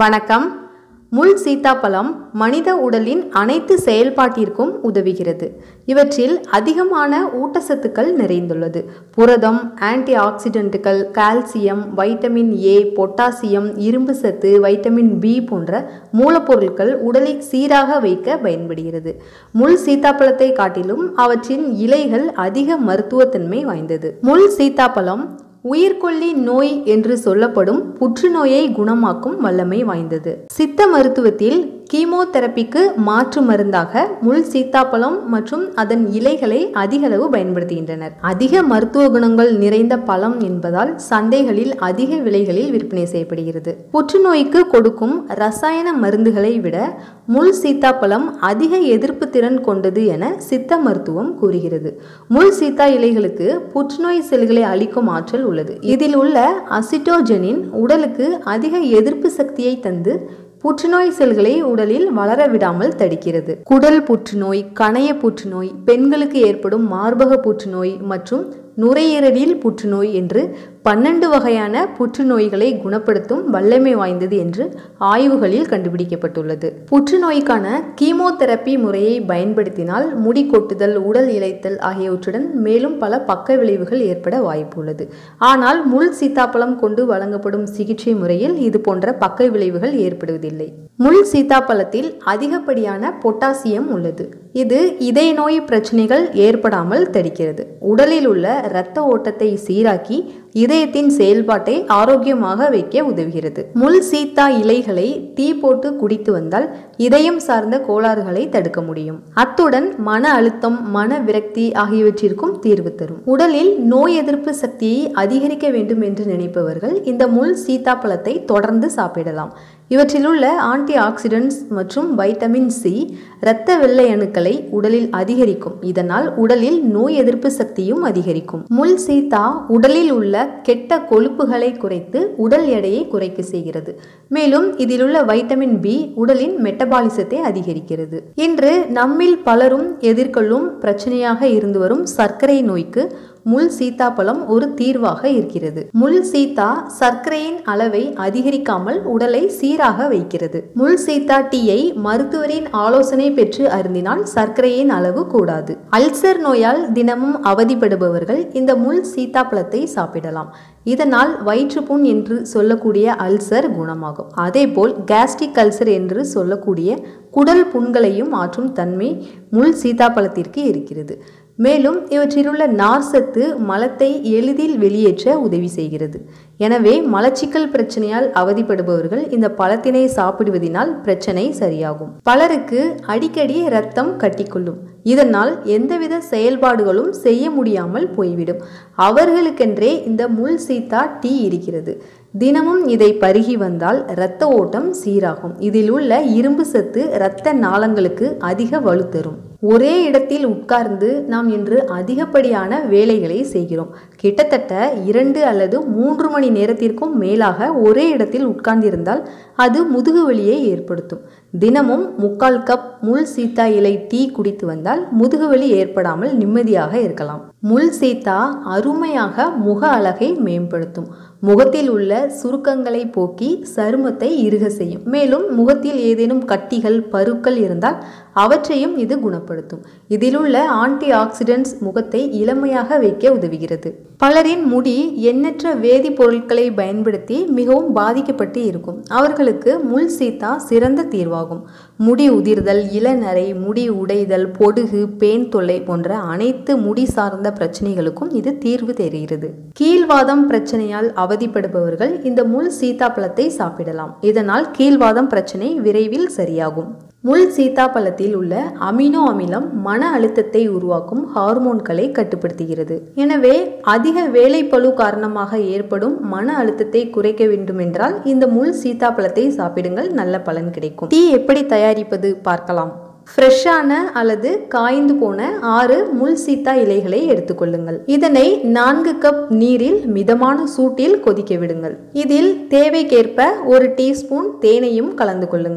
வணக்கம் முள் சீத்தாப்பழம் மனித உடலின் அனைத்து செயல்பாட்டிற்கும் உதவுகிறது இவற்றில் அதிகமான ஊட்டச்சத்துக்கள் நிறைந்துள்ளது புரதம் ஆன்டி ஆக்சிடென்ட்டுகள் கால்சியம் வைட்டமின் ஏ பொட்டாசியம் இரும்பு சத்து வைட்டமின் பி போன்ற மூலப்பொருட்கள் உடலை சீராக வைக்க பயன்படுகிறது முள் சீத்தாப்பழத்தை காட்டிலும் அவற்றின் இலைகள் அதிக மருத்துவத்தன்மை வாய்ந்தது முள் சீத்தாப்பழம் உயிர்கொல்லி நோய் என்று சொல்லப்படும் புற்றுநோயை குணமாக்கும் வல்லமை வாய்ந்தது சித்த மருத்துவத்தில் கீமோதெரப்பிக்கு மாற்று மருந்தாக முள் சீத்தாப்பழம் மற்றும் அதன் இலைகளை அதிக அளவு பயன்படுத்துகின்றனர் அதிக மருத்துவ குணங்கள் நிறைந்த பழம் என்பதால் சந்தைகளில் அதிக விலைகளில் விற்பனை செய்யப்படுகிறது புற்றுநோய்க்கு கொடுக்கும் ரசாயன மருந்துகளை விட முள் சீத்தாப்பழம் அதிக எதிர்ப்பு திறன் கொண்டது என சித்த மருத்துவம் கூறுகிறது முள் சீத்தா இலைகளுக்கு புற்றுநோய் செல்களை அளிக்கும் ஆற்றல் உள்ளது இதில் உள்ள அசிட்டோஜெனின் உடலுக்கு அதிக எதிர்ப்பு சக்தியை தந்து புற்றுநோய் செல்களை உடலில் வளர விடாமல் தடுக்கிறது குடல் புற்றுநோய் கணைய புற்றுநோய் பெண்களுக்கு ஏற்படும் மார்பக புற்றுநோய் மற்றும் நுரையீரலில் புற்றுநோய் என்று பன்னெண்டு வகையான புற்றுநோய்களை குணப்படுத்தும் வல்லமை வாய்ந்தது என்று ஆய்வுகளில் கண்டுபிடிக்கப்பட்டுள்ளது புற்றுநோய்க்கான கீமோதெரப்பி முறையை பயன்படுத்தினால் முடி கொட்டுதல் உடல் இழைத்தல் ஆகியவற்றுடன் மேலும் பல பக்க விளைவுகள் ஏற்பட வாய்ப்பு உள்ளது ஆனால் முள் சீத்தாப்பழம் கொண்டு வழங்கப்படும் சிகிச்சை முறையில் இது போன்ற பக்க விளைவுகள் ஏற்படுவதில்லை முள் சீத்தாப்பழத்தில் அதிகப்படியான பொட்டாசியம் உள்ளது இது இதய நோய் பிரச்சனைகள் ஏற்படாமல் தடுக்கிறது உடலில் உள்ள இரத்த ஓட்டத்தை சீராக்கி இதயத்தின் செயல்பாட்டை ஆரோக்கியமாக வைக்க உதவுகிறது முள் சீத்தா இலைகளை தீ போட்டு குடித்து வந்தால் இதயம் சார்ந்த கோளாறுகளை தடுக்க முடியும் அத்துடன் மன அழுத்தம் மன விரக்தி ஆகியவற்றிற்கும் தீர்வு தரும் உடலில் நோய் எதிர்ப்பு சக்தியை அதிகரிக்க வேண்டும் என்று நினைப்பவர்கள் இந்த முள் சீத்தா பழத்தை தொடர்ந்து சாப்பிடலாம் இவற்றில் உள்ள ஆன்டி ஆக்சிடென்ட்ஸ் மற்றும் வைட்டமின் சி இரத்த வெள்ளை அணுக்களை உடலில் அதிகரிக்கும் இதனால் உடலில் நோய் எதிர்ப்பு சக்தியும் அதிகரிக்கும் முள் சீத்தா உடலில் உள்ள கெட்ட கொழுப்புகளை குறைத்து உடல் எடையை குறைக்க செய்கிறது மேலும் இதில் உள்ள வைட்டமின் பி உடலின் மெட்டபாலிசத்தை அதிகரிக்கிறது இன்று நம்மில் பலரும் எதிர்கொள்ளும் பிரச்சனையாக இருந்து வரும் சர்க்கரை நோய்க்கு முள் சீத்தாப்பழம் ஒரு தீர்வாக இருக்கிறது முள் சீத்தா சர்க்கரையின் அளவை அதிகரிக்காமல் உடலை சீராக வைக்கிறது முள் சீத்தா டீயை மருத்துவரின் ஆலோசனை பெற்று அருந்தினால் சர்க்கரையின் அளவு கூடாது அல்சர் நோயால் தினமும் அவதிப்படுபவர்கள் இந்த முள் சீத்தாப்பழத்தை சாப்பிடலாம் இதனால் வயிற்றுப்புண் என்று சொல்லக்கூடிய அல்சர் குணமாகும் அதேபோல் கேஸ்ட்ரிக் அல்சர் என்று சொல்லக்கூடிய குடல் புண்களையும் ஆற்றும் தன்மை முள் சீத்தாப்பழத்திற்கு இருக்கிறது மேலும் இவற்றிலுள்ள நார் சத்து மலத்தை எளிதில் வெளியேற்ற உதவி செய்கிறது எனவே மலச்சிக்கல் பிரச்சனையால் அவதிப்படுபவர்கள் இந்த பழத்தினை சாப்பிடுவதனால் பிரச்சனை சரியாகும் பலருக்கு அடிக்கடி இரத்தம் கட்டிக்கொள்ளும் இதனால் எந்தவித செயல்பாடுகளும் செய்ய முடியாமல் போய்விடும் அவர்களுக்கென்றே இந்த முள் சீத்தா டீ இருக்கிறது தினமும் இதை பருகி வந்தால் இரத்த ஓட்டம் சீராகும் இதில் உள்ள இரும்பு சத்து இரத்த நாளங்களுக்கு அதிக வலு தரும் ஒரே இடத்தில் உட்கார்ந்து நாம் இன்று அதிகப்படியான வேலைகளை செய்கிறோம் கிட்டத்தட்ட இரண்டு அல்லது மூன்று மணி நேரத்திற்கும் மேலாக ஒரே இடத்தில் உட்கார்ந்திருந்தால் அது முதுகு வலியை ஏற்படுத்தும் தினமும் முக்கால் கப் முள் சீத்தா இலை டீ குடித்து வந்தால் முதுகுவலி ஏற்படாமல் நிம்மதியாக இருக்கலாம் முள் சீத்தா அருமையாக முக அழகை மேம்படுத்தும் முகத்தில் உள்ள சுருக்கங்களை போக்கி சருமத்தை இறுக செய்யும் மேலும் முகத்தில் ஏதேனும் கட்டிகள் பருக்கள் இருந்தால் அவற்றையும் இது குணப்படுத்தும் இதிலுள்ள ஆன்டி ஆக்சிடென்ட்ஸ் முகத்தை இளமையாக வைக்க உதவுகிறது பலரின் முடி எண்ணற்ற வேதிப்பொருட்களை பயன்படுத்தி மிகவும் பாதிக்கப்பட்டு இருக்கும் அவர்களுக்கு முள் சீத்தா சிறந்த தீர்வாகும் முடி உதிர்தல் இளநரை முடி உடைதல் பொடுகு பேன் தொல்லை போன்ற அனைத்து முடி சார்ந்த பிரச்சனைகளுக்கும் இது தீர்வு தெரிகிறது கீழ்வாதம் பிரச்சனையால் அவதிப்படுபவர்கள் இந்த முள் சீத்தாப்பழத்தை சாப்பிடலாம் இதனால் கீழ்வாதம் பிரச்சனை விரைவில் சரியாகும் முள் சீத்தாப்பழத்தில் உள்ள அமினோ அமிலம் மன அழுத்தத்தை உருவாக்கும் ஹார்மோன்களை கட்டுப்படுத்துகிறது எனவே அதிக வேலைப்பளு காரணமாக ஏற்படும் மன அழுத்தத்தை குறைக்க வேண்டுமென்றால் இந்த முள் சீத்தாப்பழத்தை சாப்பிடுங்கள் நல்ல பலன் கிடைக்கும் டீ எப்படி தயாரிப்பது பார்க்கலாம் ஃப்ரெஷ்ஷான அல்லது காய்ந்து போன ஆறு முள் சீத்தா இலைகளை எடுத்துக்கொள்ளுங்கள் இதனை நான்கு கப் நீரில் மிதமான சூட்டில் கொதிக்க விடுங்கள் இதில் தேவைக்கேற்ப ஒரு டீஸ்பூன் தேனையும் கலந்து கொள்ளுங்கள்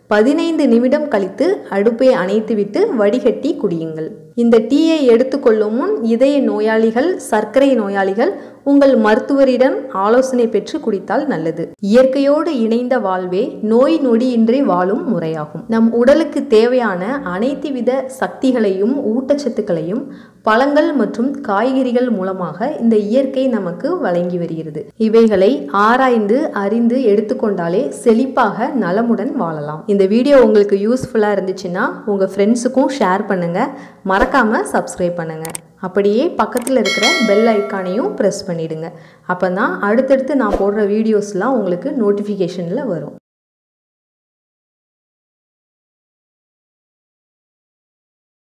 பதினைந்து நிமிடம் கழித்து அடுப்பை அணைத்துவிட்டு வடிகட்டி குடியுங்கள் இந்த டீயை எடுத்துக்கொள்ளும் முன் இதய நோயாளிகள் சர்க்கரை நோயாளிகள் உங்கள் மருத்துவரிடம் ஆலோசனை பெற்று குடித்தால் நல்லது இயற்கையோடு இணைந்த வாழ்வே நோய் நொடியின்றி வாழும் முறையாகும் நம் உடலுக்கு தேவையான அனைத்து வித சக்திகளையும் ஊட்டச்சத்துக்களையும் பழங்கள் மற்றும் காய்கறிகள் மூலமாக இந்த இயற்கை நமக்கு வழங்கி வருகிறது இவைகளை ஆராய்ந்து அறிந்து எடுத்துக்கொண்டாலே செழிப்பாக நலமுடன் வாழலாம் இந்த வீடியோ உங்களுக்கு யூஸ்ஃபுல்லாக இருந்துச்சுன்னா உங்கள் ஃப்ரெண்ட்ஸுக்கும் ஷேர் பண்ணுங்கள் மறக்காமல் சப்ஸ்கிரைப் பண்ணுங்கள் அப்படியே பக்கத்தில் இருக்கிற பெல் ஐக்கானையும் ப்ரெஸ் பண்ணிடுங்க அப்போ தான் அடுத்தடுத்து நான் போடுற வீடியோஸ்லாம் உங்களுக்கு நோட்டிஃபிகேஷனில் வரும்